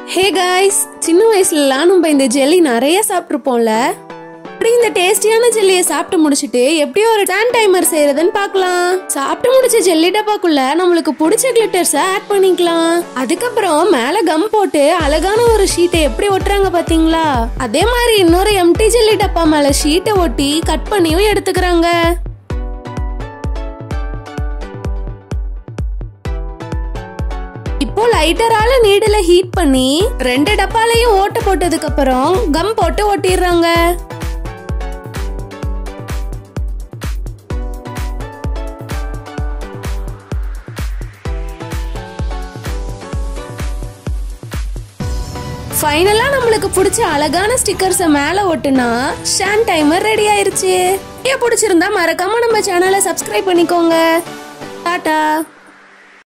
hey guys சின்ன வயசுலலாம் நம்ம இந்த ஜெல்லி நிறைய சாப்பிட்ருப்போம்ல அப்படி இந்த டேஸ்டியான ஜெல்லியை சாப்பிட்டு முடிச்சிட்டு எப்படி ஒரு டேன் டைமர் செய்யறதுன்னு பார்க்கலாம் சாப்பிட்டு முடிச்ச ஜெல்லி டப்பாக்குள்ள நம்மளுக்கு பிடிச்ச கிளிட்டர்ஸை ஆட் பண்ணிக்கலாம் அதுக்கப்புறம் மேல கம் போட்டு அழகான ஒரு ஷீட்டை எப்படி ஒட்டுறாங்க பாத்தீங்களா அதே மாதிரி இன்னொரு எம்டி ஜெல்லி டப்பா மேல ஷீட்டை ஒட்டி கட் பண்ணியும் எடுத்துக்கிறாங்க இப்போ லைட்டரால நீடல ஹீட் பண்ணி ரெண்டு டப்பாலையும் ஓட்ட போட்டதுக்கு அப்புறம் கம் போட்டு ஒட்டிடுறாங்க ஃபைனலா நம்மளுக்கு பிடிச்ச அழகான ஸ்டிக்கர்ஸை மேல ஒட்டுனா ஷான் டைமர் ரெடி ஆயிருச்சு பிடிச்சிருந்தா மறக்காம நம்ம சேனலை சப்ஸ்கிரைப் பண்ணிக்கோங்க டாடா